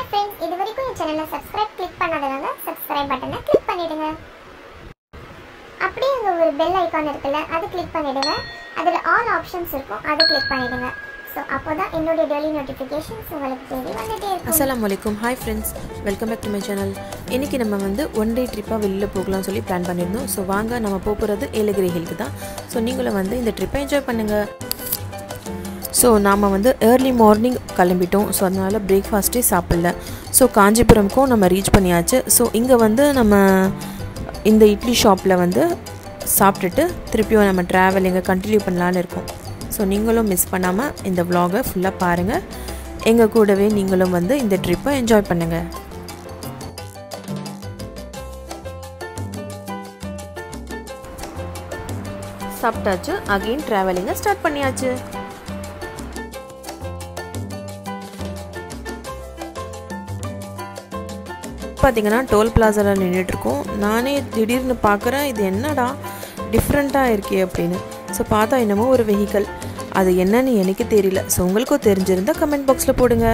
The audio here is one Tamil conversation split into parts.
ஃப்ரெண்ட்ஸ் இது வரைக்கும் என் சேனலை சப்ஸ்கிரைப் கிளிக் பண்ணாதவங்க சப்ஸ்கிரைப் பட்டனை கிளிக் பண்ணிடுங்க அப்படியே அங்கே ஒரு பெல் ஐகான் இருக்குல்ல அது கிளிக் பண்ணிடுங்க அதில் ஆல் ஆப்ஷன்ஸ் இருக்கும் அதை கிளிக் பண்ணிடுங்க ஸோ அப்போ தான் என்னுடைய டெய்லி நோட்டிஃபிகேஷன்ஸ் உங்களுக்கு தேடி வந்துட்டே இருக்கும் அஸ்ஸலாமு அலைக்கும் hi friends welcome back to my channel இன்றைக்கி நம்ம வந்து ஒன் டே ட்ரிப்பாக வெளியில் போகலாம்னு சொல்லி பிளான் பண்ணியிருந்தோம் ஸோ வாங்க நம்ம போக போகிறது ஏலகிரி ஹில்க்கு தான் ஸோ நீங்களும் வந்து இந்த ட்ரிப்பை என்ஜாய் பண்ணுங்கள் ஸோ நாம் வந்து ஏர்லி மார்னிங் கிளம்பிட்டோம் ஸோ அதனால் பிரேக்ஃபாஸ்ட்டே சாப்பிடல ஸோ காஞ்சிபுரம்க்கும் நம்ம ரீச் பண்ணியாச்சு ஸோ இங்கே வந்து நம்ம இந்த இட்லி ஷாப்பில் வந்து சாப்பிட்டுட்டு திருப்பியும் நம்ம ட்ராவலிங்கை கண்டினியூ பண்ணலான்னு இருக்கோம் ஸோ நீங்களும் மிஸ் பண்ணாமல் இந்த vlog-அ ஃபுல்லாக பாருங்கள் எங்கள் கூடவே நீங்களும் வந்து இந்த ட்ரிப்பை என்ஜாய் பண்ணுங்கள் சாப்பிட்டாச்சு அகெயின் ட்ராவலிங்கை ஸ்டார்ட் பண்ணியாச்சு பார்த்தீங்கன்னா டோல் பிளாசாவில் நின்றுட்டுருக்கோம் நானே திடீர்னு பார்க்குறேன் இது என்னடா டிஃப்ரெண்ட்டாக இருக்கே அப்படின்னு ஸோ பார்த்தா என்னமோ ஒரு வெஹிக்கல் அது என்னன்னு எனக்கு தெரியல ஸோ உங்களுக்கும் தெரிஞ்சிருந்தா கமெண்ட் பாக்ஸில் போடுங்க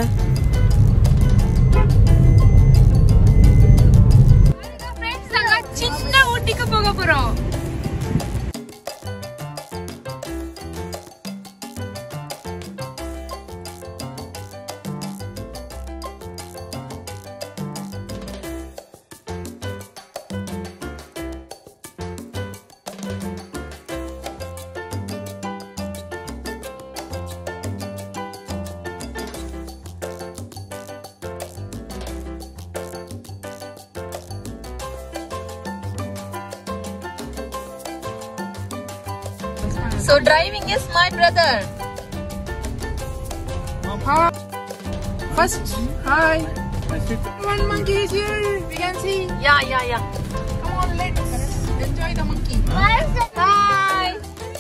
ஃப்ரெண்ட்ஸ் நாங்க சின்ன ஊட்டிக்கு போக போறோம் So driving is my brother. First, hi. One monkey is here. We can see. Yeah, yeah, yeah. Come on, let's enjoy the monkey. Hi.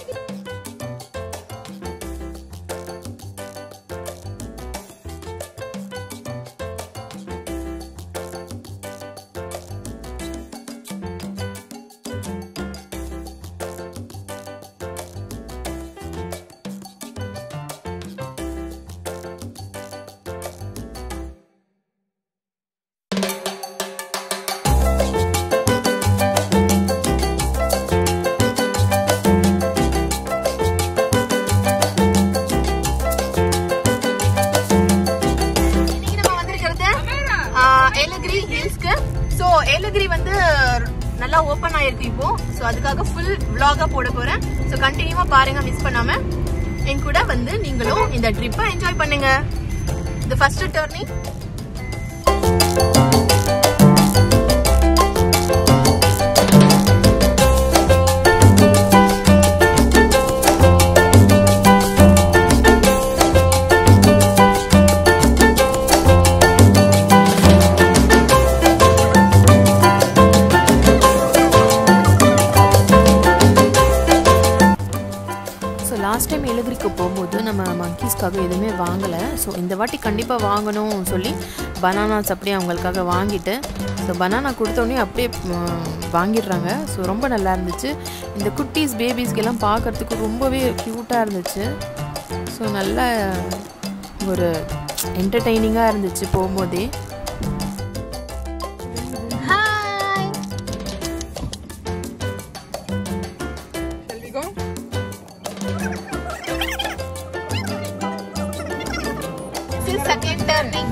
இன்னைக்கு நம்ம வந்திருக்கிறது ஆஹ், ஏலகிரி ஹில்ஸ்க்கு ஸோ ஏலகிரி வந்து நல்லா ஓப்பன் ஆயிருக்கு இப்போ ஸோ அதுக்காக ஃபுல் vlog-ஆ போட போறேன் ஸோ கண்டினியூவா பாருங்க மிஸ் பண்ணாம என் கூட வந்து நீங்களும் இந்த ட்ரிப்பை என்ஜாய் பண்ணுங்க இது first turning so last time ஏலகிரிக்கு போகும்போது நம்ம மங்கீஸ்க்காக எதுவுமே வாங்கலை ஸோ இந்த வாட்டி கண்டிப்பாக வாங்கணும் சொல்லி பனானாஸ் அப்படியே அவங்களுக்காக வாங்கிட்டு ஸோ பனானா கொடுத்தோடனே அப்படியே ம், வாங்கிடுறாங்க ஸோ ரொம்ப நல்லா இருந்துச்சு இந்த குட்டீஸ் பேபிஸ்க்கெல்லாம் பார்க்கறதுக்கு ரொம்பவே க்யூட்டாக இருந்துச்சு ஸோ நல்ல ஒரு என்டர்டெய்னிங்காக இருந்துச்சு போகும்போதே hi Shall we go? This is second turning.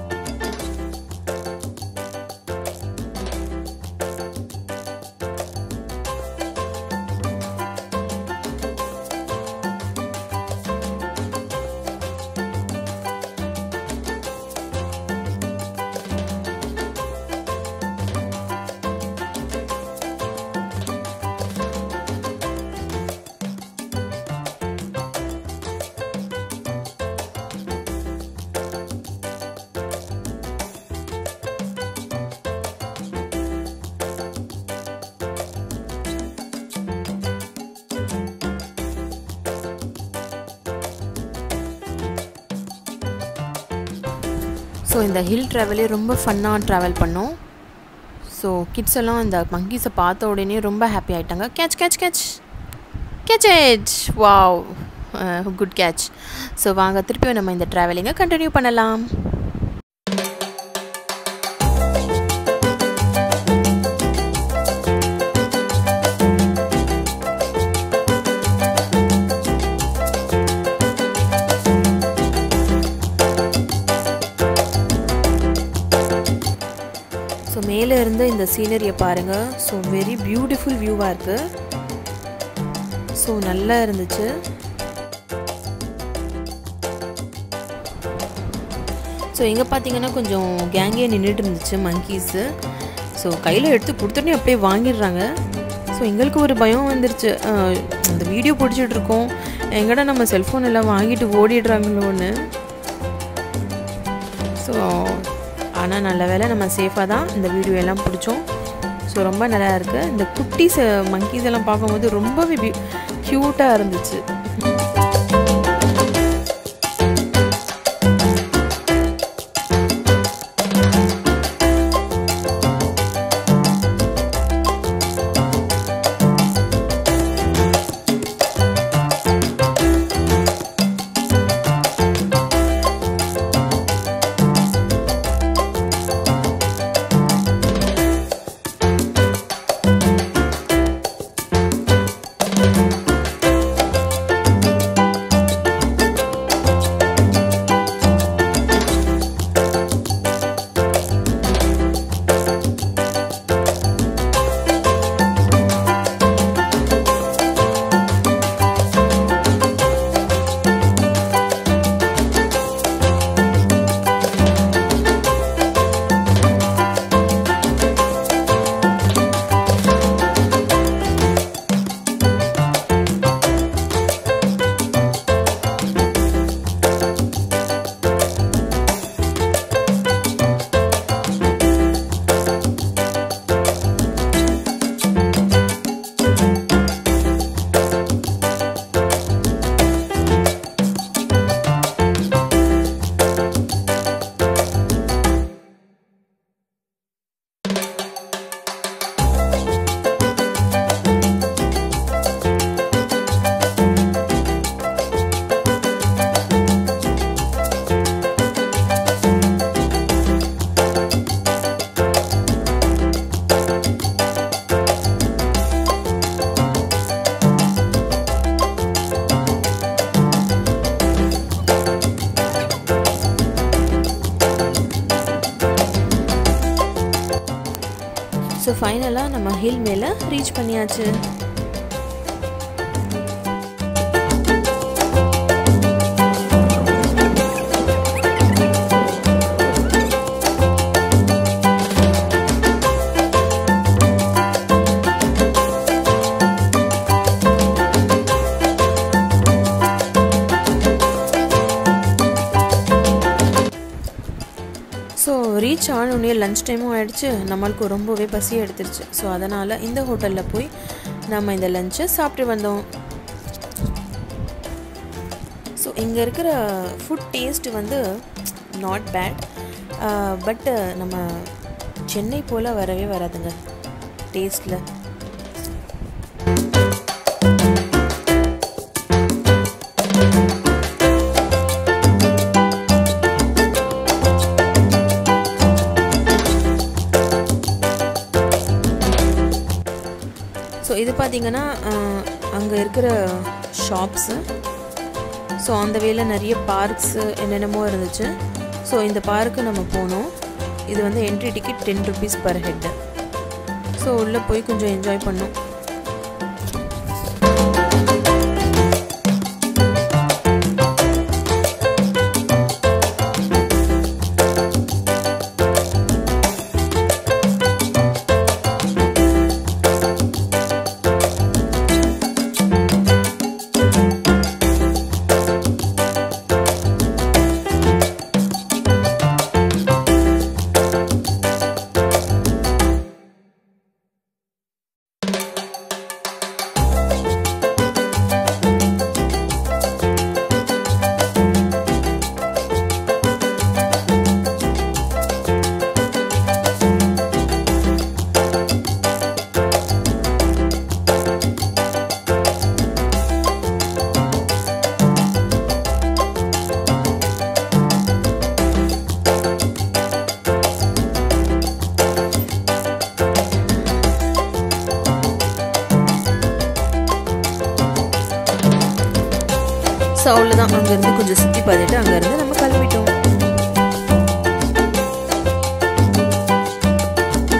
So இந்த ஹில் ட்ராவலே ரொம்ப ஃபன்னாக ட்ராவல் பண்ணோம் ஸோ கிட்ஸ் எல்லாம் இந்த மங்கீஸை பார்த்த உடனே ரொம்ப ஹாப்பி ஆயிட்டாங்க catch catch catch catch it wow good catch so வாங்க திருப்பியும் நம்ம இந்த ட்ராவலிங்கை கண்டினியூ பண்ணலாம் மேலே இருந்து இந்த சீனரியை பாருங்கள் ஸோ வெரி பியூட்டிஃபுல் வியூவாக இருக்குது ஸோ நல்லா இருந்துச்சு ஸோ இங்கே பார்த்தீங்கன்னா கொஞ்சம் கேங்கே நின்றுட்டு இருந்துச்சு மங்கீஸு ஸோ கையில் எடுத்து கொடுத்தோன்னே அப்படியே வாங்கிடுறாங்க ஸோ எங்களுக்கு ஒரு பயம் வந்துருச்சு அஹ், அந்த வீடியோ பிடிச்சிட்டு இருக்கோம் எங்கடா நம்ம செல்ஃபோன் எல்லாம் வாங்கிட்டு ஓடிடுறாங்களோன்னு ஸோ ஆனால் நல்ல வேளை நம்ம சேஃபாக தான் இந்த வீடியோ எல்லாம் பிடிச்சோம் ஸோ ரொம்ப நல்லா இருக்குது இந்த குட்டீஸ் மங்கீஸ் எல்லாம் பார்க்கும்போது ரொம்பவே க்யூட்டாக இருந்துச்சு ஸோ ஃபைனலாக நம்ம ஹில் மேலே ரீச் பண்ணியாச்சு ஸோ ரீச் ஆனோடனே லஞ்ச் டைமும் ஆயிடுச்சு நம்மளுக்கு ரொம்பவே பசி எடுத்துருச்சு ஸோ அதனால் இந்த ஹோட்டலில் போய் நம்ம இந்த லஞ்சை சாப்பிட்டு வந்தோம் ஸோ இங்கே இருக்கிற ஃபுட் டேஸ்ட் வந்து நாட் பேட் பட்டு நம்ம சென்னை போல் வரவே வராதுங்க டேஸ்ட்டில் ஸோ இது பார்த்தீங்கன்னா அங்கே இருக்கிற ஷாப்ஸு ஸோ அந்த வேல நிறைய பார்க்ஸு என்னென்னமோ இருந்துச்சு ஸோ இந்த பார்க்கு நம்ம போனோம் இது வந்து entry ticket ten rupees per head so உள்ளே போய் கொஞ்சம் என்ஜாய் பண்ணோம் ஸோ அவ்வளோதான் அங்கேருந்து கொஞ்சம் சுற்றி பார்த்துட்டு அங்கேருந்து நம்ம கிளம்பிட்டோம்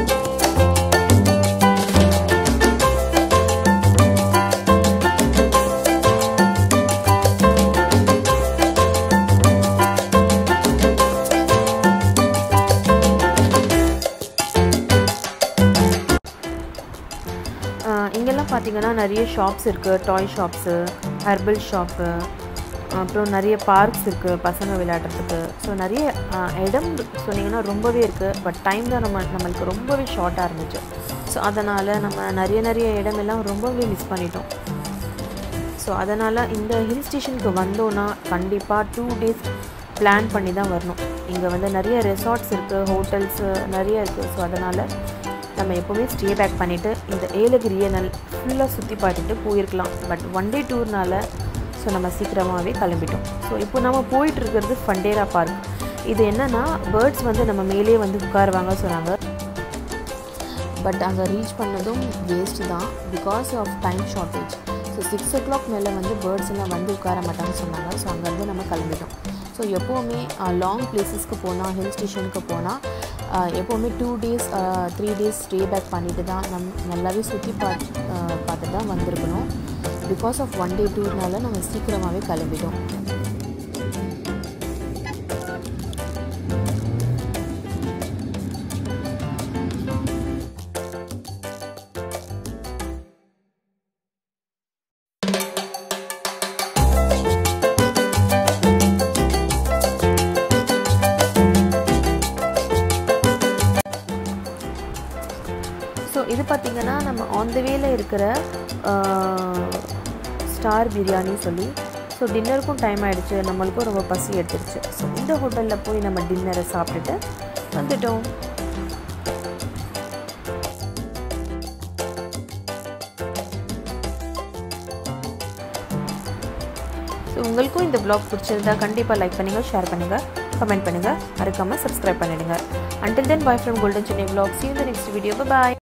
பார்த்தீங்கன்னா நிறைய ஷாப்ஸ் இருக்குது டாய் ஷாப்ஸு ஹெர்பல் ஷாப்பு அப்புறம் நிறைய பார்க்ஸ் இருக்குது பசங்க விளையாடுறதுக்கு ஸோ நிறைய ஆஹ், இடம் சொன்னீங்கன்னா ரொம்பவே இருக்குது பட் டைம் தான் நம்ம நம்மளுக்கு ரொம்பவே ஷார்ட்டாக இருந்துச்சு ஸோ அதனால் நம்ம நிறைய நிறைய இடமெல்லாம் ரொம்பவே மிஸ் பண்ணிட்டோம் ஸோ அதனால் இந்த ஹில் ஸ்டேஷனுக்கு வந்தோன்னா கண்டிப்பாக டூ டேஸ் பிளான் பண்ணி தான் வரணும் இங்கே வந்து நிறைய ரெசார்ட்ஸ் இருக்குது ஹோட்டல்ஸு நிறைய இருக்குது ஸோ அதனால் நம்ம எப்போவுமே ஸ்டே பேக் பண்ணிவிட்டு இந்த ஏலகிரியை நல் ஃபுல்லாக சுற்றி பார்த்துட்டு போயிருக்கலாம் பட் ஒன் டே டூர்னால ஸோ நம்ம சீக்கிரமாகவே கிளம்பிட்டோம் ஸோ இப்போ நம்ம போயிட்டு இருக்கிறது ஃபண்டேரா பார்க் இது என்னென்னா பேர்ட்ஸ் வந்து நம்ம மேலே வந்து உட்காருவாங்க சொன்னாங்க பட் அங்கே ரீச் பண்ணதும் வேஸ்ட்டு தான் because of time shortage so six o'clock மேலே வந்து பேர்ட்ஸ் எல்லாம் வந்து உட்கார மாட்டாங்கன்னு சொன்னாங்க ஸோ அங்கேருந்து நம்ம கிளம்பிட்டோம் ஸோ எப்போவுமே லாங் பிளேசஸ்க்கு போனால் ஹில் ஸ்டேஷனுக்கு போனால் எப்போவுமே two days three days stay back பண்ணிட்டு தான் நம் நல்லாவே சுற்றி பார்த்து பார்த்து தான் வந்திருக்கணும் பிகாஸ் ஆஃப் ஒன் டே டூர்னால நம்ம சீக்கிரமாகவே கிளம்பிட்டோம் ஸோ இது பார்த்திங்கன்னா நம்ம ஆன் த வேல இருக்கிற ஸ்டார் பிரியாணி சொல்லி ஸோ டின்னருக்கும் டைம் ஆகிடுச்சு நம்மளுக்கும் ரொம்ப பசி எடுத்துருச்சு ஸோ இந்த ஹோட்டலில் போய் நம்ம டின்னரை சாப்பிட்டுட்டு வந்துட்டோம் ஸோ உங்களுக்கும் இந்த vlog பிடிச்சிருந்தா கண்டிப்பாக லைக் பண்ணுங்கள் ஷேர் பண்ணுங்கள் கமெண்ட் பண்ணுங்கள் மறக்காமல் சப்ஸ்கிரைப் பண்ணிடுங்க until then bye from golden chennai vlog see you in the next video bye bye